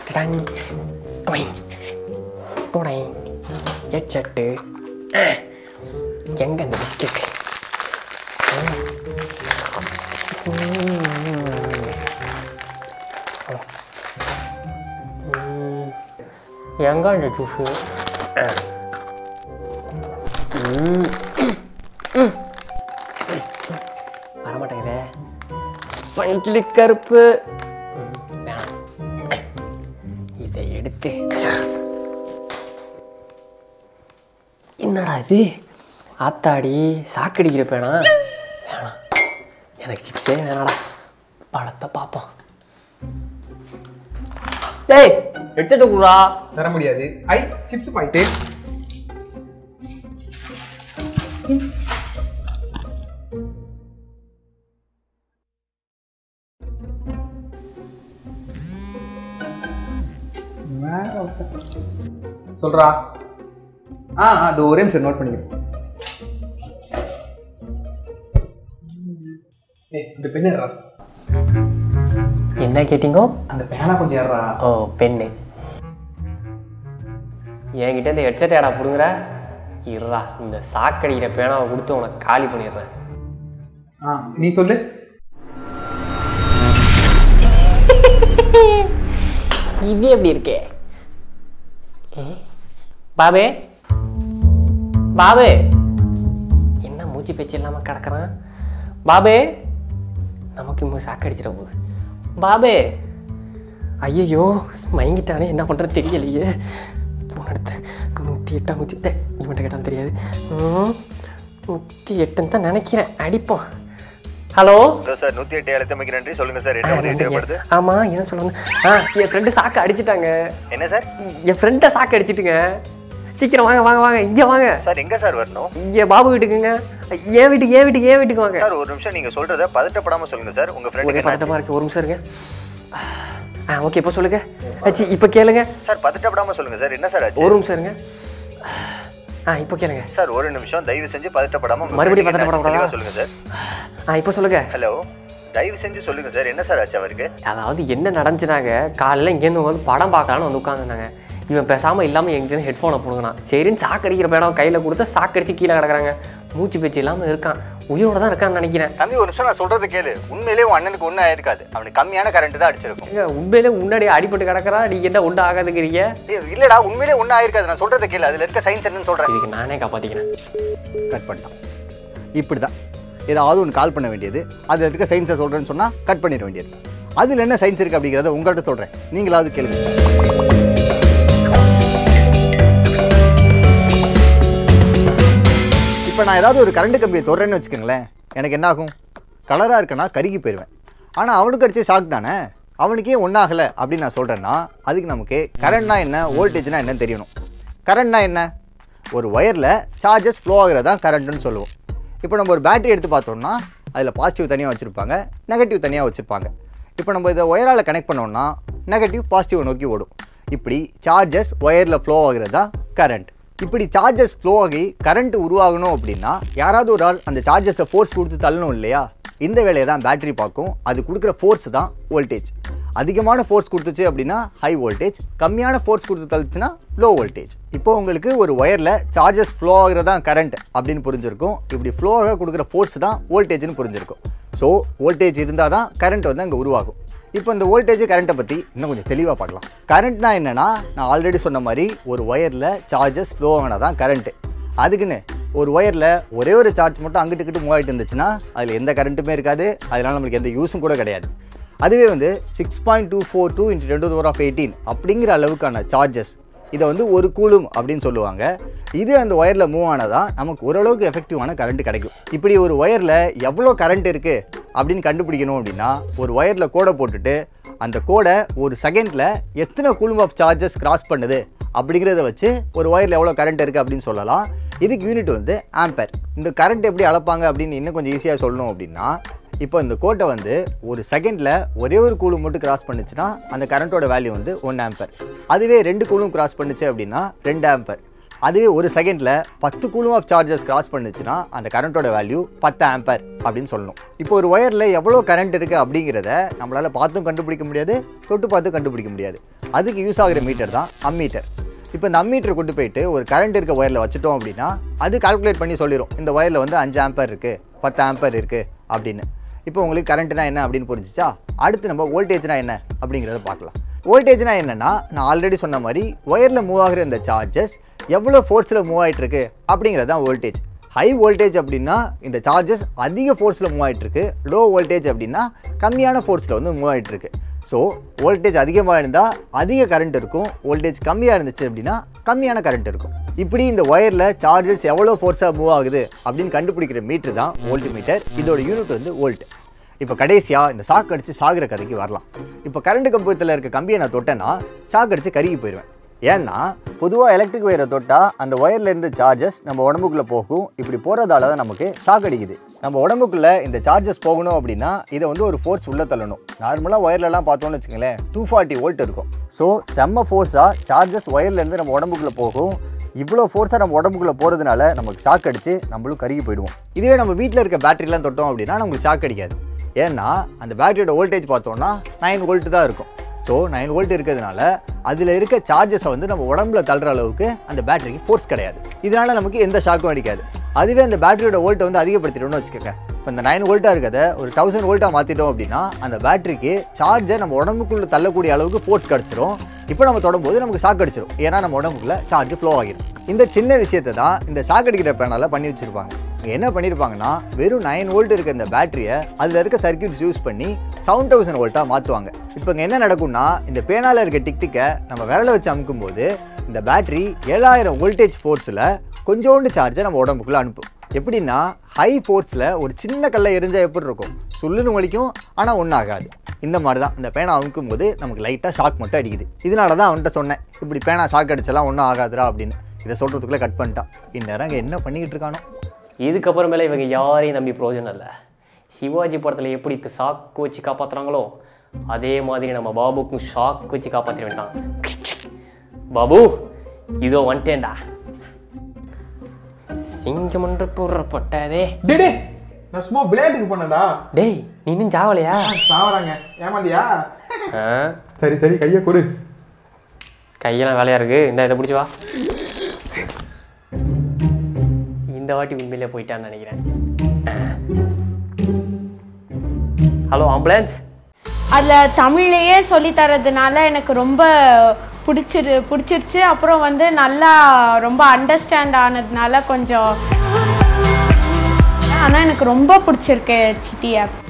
Tongue டொய் டொடை headset எங்கே அந்த biscuit எங்க அந்த ஜூஸு வரமாட்டேங்குதே ஃபைட்லி கருப்பு ம், வேணாம் இதை எடுத்து என்னடா இது ஆத்தாடி சாக்கடிக்கிற பேனா வேணாம் எனக்கு சிப்ஸே வேணாடா படத்தை பார்ப்போம் டேய் ஹெட்செட்டை கூடா தர முடியாது ஐ சிப்ஸ் பாயிட்டு சொல்றா ஆ ஆ, அது ஒரே நிமிஷம் நோட் பண்ணிக்கிறேன் ஏய் இந்த பெண் ஏறா என்ன கேட்டிங்கோ அந்த பேனா கொஞ்சம் ஏறா ஓ பெண்ணு என்கிட்ட இந்த ஹெட்செட் ஏடா பிடுங்குற இருடா இந்த சாக்கடிக்கிற பேனாவை கொடுத்து உனக்கு காலி பண்ணிடுறேன் ஆ நீ சொல்லு இது எப்படி இருக்கே ஏ, பாபே பாபு என்ன மூச்சு பேச்சு இல்லாமல் கிடக்குறான் பாபே நமக்கு இவங்க சாக்கடிச்சிட போகுது பாபே ஐயையோ மயங்கிட்டானே என்ன பண்ணுறது தெரியலையே ஃபோன் எடுத்தேன் நூற்றி எட்டா நூற்றி எட்டு இவன்ட்ட கேட்டாலும் தெரியாது ம், நூற்றி எட்டுன்னு தான் நினைக்கிறேன் அடிப்போம் ஹலோ ஹலோ சார் நூற்றி எட்டு ஏழத்தமைக்கு நன்றி சொல்லுங்க சார் என்ன உதவி தேவைப்படுது ஆமா என்ன சொல்லணும் ஆ என் ஃப்ரெண்டு சாக்கு அடிச்சிட்டாங்க என்ன சார் என் ஃப்ரெண்டை சாக்கு அடிச்சிட்டுங்க சீக்கிரம் வாங்க வாங்க வாங்க இங்கே வாங்க சார் எங்க சார் வரணும் இங்கே பாபு வீட்டுக்குங்க என் வீட்டுக்கு என் வீட்டுக்கு என் வீட்டுக்கு வாங்க சார் ஒரு நிமிஷம் நீங்க சொல்றத பதட்டப்படாம சொல்லுங்க சார் உங்க ஒரே ஃப்ரெண்டுக்கு என்ன பதட்டமா இருக்கு ஒரு நிமிஷம் இருங்க ஆ ஓகே இப்போ சொல்லுங்க ஆச்சு இப்போ கேளுங்க சார் பதட்டப்படாம சொல்லுங்க சார் என்ன சார் ஆச்சு ஒரு நிமிஷம் இருங்க ஆ இப்போ கேளுங்க சார் ஒரு நிமிஷம் தயவு செஞ்சு பதட்டப்படாம உங்க மறுபடியும் friend க்கு பதட்டப்படக்கூடாதா? தெளிவா சொல்லுங்க சார் ஆ இப்போ சொல்லுங்க ஹலோ தயவு செஞ்சு சொல்லுங்க சார் என்ன சார் ஆச்சு அவருக்கு அதாவது என்ன நடந்துச்சுனாங்க காலையில் இங்கேருந்து வந்து படம் பார்க்கலான்னு வந்து உட்காந்துருந்தாங்க இவன் பேசாமல் இல்லாமல் எங்கிட்ட ஹெட்ஃபோனை போடுங்கண்ணா சரின்னு சாக்கடிக்கிற பேடம் கையில் கொடுத்தா சாக்கடிச்சு கீழே கிடக்குறாங்க மூச்சு பேச்சு இல்லாமல் இருக்கான் உயிரோட தான் இருக்கான்னு நினைக்கிறேன் தம்பி ஒரு நிமிஷம் நான் சொல்றது கேளு உண்மையிலேயே உன் அண்ணனுக்கு ஒன்றும் ஆயிருக்காது அவனுக்கு கம்மியான கரண்ட் தான் அடிச்சிருக்கும் ஏங்க உண்மையிலே முன்னாடி அடிபட்டு கிடக்குறா நீங்கள் என்ன ஒன்றும் ஆகாதுங்கிறீங்க ஏய், இல்லடா உண்மையிலேயே ஒன்றும் ஆயிருக்காது நான் சொல்றது கேளு அதுல இருக்க சயின்ஸ் என்னன்னு சொல்றேன் இதுக்கு நானே காப்பாற்றிக்கிறேன் கட் பண்ணிட்டான் இப்படி தான் ஏதாவது ஒன்று கால் பண்ண வேண்டியது அதில் இருக்க சயின்ஸை சொல்கிறேன்னு சொன்னால் கட் பண்ணிட வேண்டியது அதில் என்ன சயின்ஸ் இருக்குது அப்படிங்கிறத உங்கள்கிட்ட சொல்கிறேன் நீங்களாவது கேளுங்க இப்போ நான் ஏதாவது ஒரு கரண்ட் கம்பியை தொடுறேன்னு வச்சுக்கோங்களேன் எனக்கு என்ன ஆகும் கலராக இருக்கேன்னா கருகி போயிடுவேன் ஆனால் அவனுக்கு அடிச்ச ஷாக் தானே அவனுக்கே ஒன்றாகலை அப்படின்னு நான் சொல்கிறேன்னா அதுக்கு நமக்கு கரண்ட்னா என்ன வோல்டேஜ்னா என்னன்னு தெரியணும் கரண்ட்னா என்ன ஒரு ஒயரில் சார்ஜஸ் ஃப்ளோ ஆகிறதா கரண்ட்னு சொல்லுவோம் இப்போ நம்ம ஒரு பேட்டரி எடுத்து பார்த்தோம்னா அதில் பாசிட்டிவ் தனியாக வச்சுருப்பாங்க நெகட்டிவ் தனியாக வச்சுருப்பாங்க இப்போ நம்ம இதை ஒயரால் கனெக்ட் பண்ணோம்னா நெகட்டிவ் பாசிட்டிவ் நோக்கி ஓடும் இப்படி சார்ஜஸ் ஒயரில் ஃப்ளோ ஆகிறது தான் கரண்ட் இப்படி சார்ஜஸ் ஃப்ளோ ஆகி கரண்ட் உருவாகணும் அப்படின்னா யாராவது ஒரு ஆள் அந்த சார்ஜஸை ஃபோர்ஸ் கொடுத்து தள்ளணும் இல்லையா இந்த வேலையை தான் பேட்டரி பார்க்கும் அது கொடுக்குற ஃபோர்ஸ் தான் வோல்டேஜ் அதிகமான ஃபோர்ஸ் கொடுத்துச்சு அப்படின்னா ஹை வோல்டேஜ் கம்மியான ஃபோர்ஸ் கொடுத்து தள்ளுச்சுன்னா லோ வோல்டேஜ் இப்போ உங்களுக்கு ஒரு ஒயரில் சார்ஜஸ் ஃப்ளோ ஆகிறதா கரண்ட் அப்படின்னு புரிஞ்சிருக்கும் இப்படி ஃப்ளோ ஆக கொடுக்குற ஃபோர்ஸ் தான் வோல்டேஜ்னு புரிஞ்சிருக்கும் ஸோ வோல்டேஜ் இருந்தால் தான் கரண்ட் வந்து அங்கே உருவாகும் இப்போ இந்த வோல்டேஜ் கரண்ட்டை பற்றி இன்னும் கொஞ்சம் தெளிவாக பார்க்கலாம் கரண்ட்னா என்னன்னா நான் ஆல்ரெடி சொன்ன மாதிரி ஒரு ஒயரில் சார்ஜஸ் ஃப்ளோ ஆனால் தான் கரண்ட்டு அதுக்குன்னு ஒரு ஒயரில் ஒரே ஒரு சார்ஜ் மட்டும் அங்கிட்டு இங்கிட்டு மூவ் ஆகிட்டு இருந்துச்சுன்னா அதில் எந்த கரண்ட்டுமே இருக்காது அதனால நம்மளுக்கு எந்த யூஸும் கூட கிடையாது அதுவே வந்து six point two four two into ten to of eighteen அப்படிங்கிற அளவுக்கான சார்ஜஸ் இதை வந்து ஒரு கூலும் அப்படின்னு சொல்லுவாங்க இது அந்த ஒயரில் மூவ் ஆனதான் நமக்கு ஓரளவுக்கு எஃபெக்டிவான கரண்ட் கிடைக்கும் இப்படி ஒரு ஒயரில் எவ்வளோ கரண்ட் இருக்குது அப்படின்னு கண்டுபிடிக்கணும் அப்படின்னா ஒரு ஒயரில் கோடை போட்டுட்டு அந்த கோடை ஒரு செகண்டில் எத்தனை கூலும் ஆஃப் சார்ஜஸ் கிராஸ் பண்ணுது அப்படிங்கிறத வச்சு ஒரு ஒயரில் எவ்வளோ கரண்ட் இருக்குது அப்படின்னு சொல்லலாம் இதுக்கு யூனிட் வந்து ஆம்பர் இந்த கரண்ட் எப்படி அளப்பாங்க அப்படின்னு இன்னும் கொஞ்சம் ஈஸியாக சொல்லணும் அப்படின்னா இப்போ இந்த கோட்டை வந்து ஒரு செகண்டில் ஒரே ஒரு கூலும் மட்டும் கிராஸ் பண்ணுச்சுன்னா அந்த கரண்ட்டோட வேல்யூ வந்து ஒன் ஆம்பர் அதுவே ரெண்டு கூலும் கிராஸ் பண்ணுச்சு அப்படின்னா ரெண்டு ஆம்பர் அதுவே ஒரு செகண்டில் பத்து கூலும் ஆஃப் சார்ஜஸ் கிராஸ் பண்ணுச்சுன்னா அந்த கரண்ட்டோட வேல்யூ பத்து ஆம்பர் அப்படின்னு சொல்லணும் இப்போ ஒரு ஒயரில் எவ்வளோ கரண்ட் இருக்குது அப்படிங்கிறத நம்மளால் பார்த்தும் கண்டுபிடிக்க முடியாது தொட்டு பார்த்தும் கண்டுபிடிக்க முடியாது அதுக்கு யூஸ் ஆகிற மீட்டர் தான் அம்மீட்டர் இப்போ இந்த அம்மீட்டரை கொண்டு போயிட்டு ஒரு கரண்ட் இருக்க ஒயரில் வச்சுட்டோம் அப்படின்னா அது கால்குலேட் பண்ணி சொல்லிடும் இந்த ஒயரில் வந்து அஞ்சு ஆம்பர் இருக்குது பத்து ஆம்பர் இருக்குது அப்படின்னு இப்போ உங்களுக்கு கரண்ட்னா என்ன அப்படின்னு புரிஞ்சுச்சா அடுத்து நம்ம வோல்டேஜ்னா என்ன அப்படிங்கிறத பார்க்கலாம் வோல்டேஜ்னா என்னன்னா நான் ஆல்ரெடி சொன்ன மாதிரி ஒயரில் மூவ் ஆகிற இந்த சார்ஜஸ் எவ்வளோ ஃபோர்ஸில் மூவ் ஆகிட்டு இருக்கு அப்படிங்கிறது தான் வோல்டேஜ் ஹை வோல்டேஜ் அப்படின்னா இந்த சார்ஜஸ் அதிக ஃபோர்ஸில் மூவ் ஆகிட்டு இருக்கு லோ வோல்டேஜ் அப்படின்னா கம்மியான ஃபோர்ஸில் வந்து மூவ் ஆகிட்டு இருக்கு ஸோ வோல்டேஜ் அதிகமாக இருந்தால் அதிக கரண்ட் இருக்கும் வோல்டேஜ் கம்மியாக இருந்துச்சு அப்படின்னா கம்மியான கரண்ட் இருக்கும் இப்படி இந்த ஒயரில் சார்ஜஸ் எவ்வளோ ஃபோர்ஸாக மூவ் ஆகுது அப்படின்னு கண்டுபிடிக்கிற மீட்டர் தான் வோல்ட் மீட்டர் இதோட யூனிட் வந்து வோல்ட் இப்போ கடைசியாக இந்த ஷாக் அடித்து சாகுற கதைக்கு வரலாம் இப்போ கரண்ட் கம்பத்தில் இருக்க கம்பியை நான் தொட்டேன்னா ஷாக் அடித்து கருகி போயிடுவேன் ஏன்னா பொதுவாக எலக்ட்ரிக் ஒயரை தொட்டால் அந்த ஒயரில் இருந்து சார்ஜஸ் நம்ம உடம்புக்குள்ளே போகும் இப்படி போகிறதால தான் நமக்கு ஷாக் அடிக்குது நம்ம உடம்புக்குள்ளே இந்த சார்ஜஸ் போகணும் அப்படின்னா இதை வந்து ஒரு ஃபோர்ஸ் உள்ளே தள்ளணும் நார்மலாக ஒயர்லலாம் பார்த்தோம்னு வச்சுங்களேன் டூ ஃபார்ட்டி வோல்ட் இருக்கும் ஸோ செம்ம ஃபோர்ஸாக சார்ஜஸ் ஒயர்லேருந்து நம்ம உடம்புக்குள்ளே போகும் இவ்வளோ ஃபோர்ஸாக நம்ம உடம்புக்குள்ளே போகிறதுனால நமக்கு ஷாக் அடித்து நம்மளும் கருகி போயிடுவோம் இதுவே நம்ம வீட்டில் இருக்க பேட்டரிலாம் தொட்டோம் அப்படின்னா நமக்கு ஷாக் அடிக்காது ஏன்னா அந்த பேட்டரியோட வோல்டேஜ் பார்த்தோம்னா நைன் வோல்ட் தான் இருக்கும் ஸோ நைன் வோல்ட் இருக்கிறதுனால அதில் இருக்க சார்ஜஸை வந்து நம்ம உடம்புல தள்ளுற அளவுக்கு அந்த பேட்டரிக்கு ஃபோர்ஸ் கிடையாது இதனால நமக்கு எந்த ஷாக்கும் அடிக்காது அதுவே அந்த பேட்டரியோட வோல்ட்டை வந்து அதிகப்படுத்திட்டோம்னு வச்சுக்கோங்க இப்போ இந்த நைன் வோல்ட்டாக இருக்கிறத ஒரு தௌசண்ட் வோல்ட்டாக மாற்றிட்டோம் அப்படின்னா அந்த பேட்டரிக்கு சார்ஜை நம்ம உடம்புக்குள்ளே தள்ளக்கூடிய அளவுக்கு ஃபோர்ஸ் கிடச்சிரும் இப்போ நம்ம தொடும்போது நமக்கு ஷாக் அடிச்சிடும் ஏன்னா நம்ம உடம்புக்குள்ள சார்ஜ் ஃப்ளோ ஆகிடும் இந்த சின்ன விஷயத்தை தான் இந்த ஷாக் அடிக்கிற பேனலில் பண்ணி வச்சுருப்பாங்க இங்க என்ன பண்ணியிருப்பாங்கன்னா வெறும் நைன் வோல்ட் இருக்க இந்த பேட்டரியை அதில் இருக்க சர்க்யூட்ஸ் யூஸ் பண்ணி செவன் தௌசண்ட் வோல்ட்டாக மாற்றுவாங்க இப்போ இங்கே என்ன நடக்கும்னா இந்த பேனால இருக்க டிக் டிக்கை நம்ம விரலை வச்சு அமுக்கும்போது இந்த பேட்டரி ஏழாயிரம் வோல்டேஜ் ஃபோர்ஸில் கொஞ்சோண்டு சார்ஜை நம்ம உடம்புக்குள்ளே அனுப்பும் எப்படின்னா ஹை ஃபோர்ஸில் ஒரு சின்ன கல்லை எரிஞ்சால் எப்படி இருக்கும் சுள்ளுன்னு வலிக்கும் ஆனால் ஒன்றும் ஆகாது இந்த மாதிரி தான் இந்த பேனா அமுக்கும் போது நமக்கு லைட்டாக ஷாக் மட்டும் அடிக்குது இதனால தான் அவன்கிட்ட சொன்னேன் இப்படி பேனா ஷாக் அடிச்செல்லாம் ஒன்றும் ஆகாதுடா அப்படின்னு இதை சொல்கிறதுக்குள்ளே கட் பண்ணிட்டான் இந்நேரம் அங்கே என்ன பண்ணிக்கிட்டு இருக்கானோ இதுக்கப்புறமேல இவங்க யாரையும் நம்பி பிரயோஜனம் இல்லை சிவாஜி படத்தில் எப்படி சாக்கு வச்சு காப்பாற்றுறாங்களோ அதே மாதிரி நம்ம பாபுக்கும் ஷாக் வச்சு காப்பாற்ற வேண்டாம் பாபு இதோ வந்துட்டேன்டா சிங்கம் ஒன்று புறப்பட்டதே டே டே நான் சும்மா விளையாட்டுக்கு பண்ணடா டேய் நீ இன்னும் சாவலையா சாவறாங்க ஏமாந்தியா ஆ, சரி சரி கையை கொடு கையெல்லாம் வேலையா இருக்கு இந்த இதை பிடிச்சி வா இந்த வாட்டி உண்மையிலே போயிட்டான்னு நினைக்கிறேன் ஹலோ ஆம்புலன்ஸ் அதில் தமிழ்லையே சொல்லி தரதுனால எனக்கு ரொம்ப பிடிச்சிரு பிடிச்சிருச்சு அப்புறம் வந்து நல்லா ரொம்ப அண்டர்ஸ்டாண்ட் ஆனதுனால கொஞ்சம் ஆனால் எனக்கு ரொம்ப பிடிச்சிருக்கு சிட்டி ஆப்